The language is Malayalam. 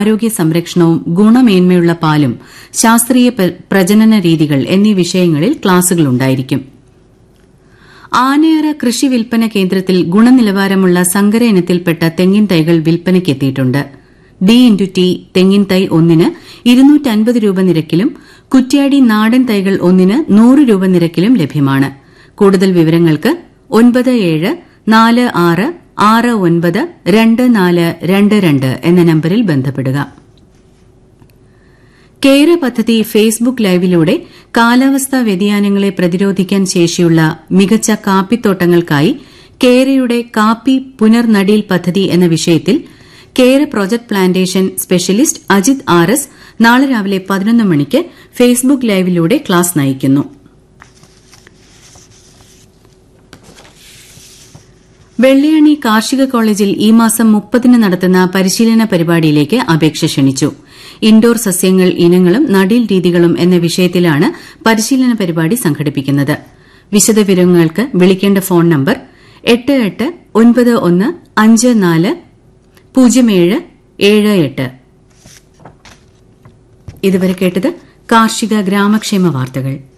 ആരോഗ്യ സംരക്ഷണവും ഗുണമേന്മയുള്ള പാലും ശാസ്ത്രീയ പ്രജനന രീതികൾ എന്നീ വിഷയങ്ങളിൽ ക്ലാസുകളുണ്ടായിരിക്കും ആനയറ കൃഷി വിൽപ്പന കേന്ദ്രത്തിൽ ഗുണനിലവാരമുള്ള സങ്കര ഇനത്തിൽപ്പെട്ട തെങ്ങിൻ തൈകൾ വിൽപ്പനയ്ക്കെത്തിയിട്ടുണ്ട് ഡി ഇൻറ്റു ടി തെങ്ങിൻ തൈ ഒന്നിന് ഇരുന്നൂറ്റൻപത് രൂപ നിരക്കിലും കുറ്റ്യാടി നാടൻ തൈകൾ ഒന്നിന് നൂറ് രൂപ നിരക്കിലും ലഭ്യമാണ് കൂടുതൽ വിവരങ്ങൾക്ക് ഒൻപത് ഏഴ് നാല് ആറ് ആറ് ഒൻപത് രണ്ട് നാല് രണ്ട് രണ്ട് എന്ന നമ്പരിൽ ബന്ധപ്പെടുക കേര പദ്ധതി ഫേസ്ബുക്ക് ലൈവിലൂടെ കാലാവസ്ഥാ വ്യതിയാനങ്ങളെ പ്രതിരോധിക്കാൻ ശേഷിയുള്ള മികച്ച കാപ്പിത്തോട്ടങ്ങൾക്കായി കേരയുടെ കാപ്പി പുനർനടീൽ പദ്ധതി എന്ന വിഷയത്തിൽ Kera project plantation specialist Ajith R S നാളെ രാവിലെ പതിനൊന്ന് മണിക്ക് ഫേസ്ബുക്ക് ലൈവിലൂടെ ക്ലാസ് നയിക്കുന്നു വെള്ളിയണി കാർഷിക കോളേജിൽ ഈ മാസം മുപ്പതിന് നടത്തുന്ന പരിശീലന പരിപാടിയിലേക്ക് അപേക്ഷ ക്ഷണിച്ചു ഇൻഡോർ സസ്യങ്ങൾ ഇനങ്ങളും നടീൽ രീതികളും എന്ന വിഷയത്തിലാണ് പരിശീലന പരിപാടി സംഘടിപ്പിക്കുന്നത് വിശദവിവരങ്ങൾക്ക് വിളിക്കേണ്ട ഫോൺ നമ്പർ എട്ട് എട്ട് ഒൻപത് ഒന്ന് അഞ്ച് നാല് പൂജ്യം ഏഴ് ഏഴ് എട്ട് ഇതുവരെ കേട്ടത് കാർഷിക ഗ്രാമക്ഷേമ വാർത്തകൾ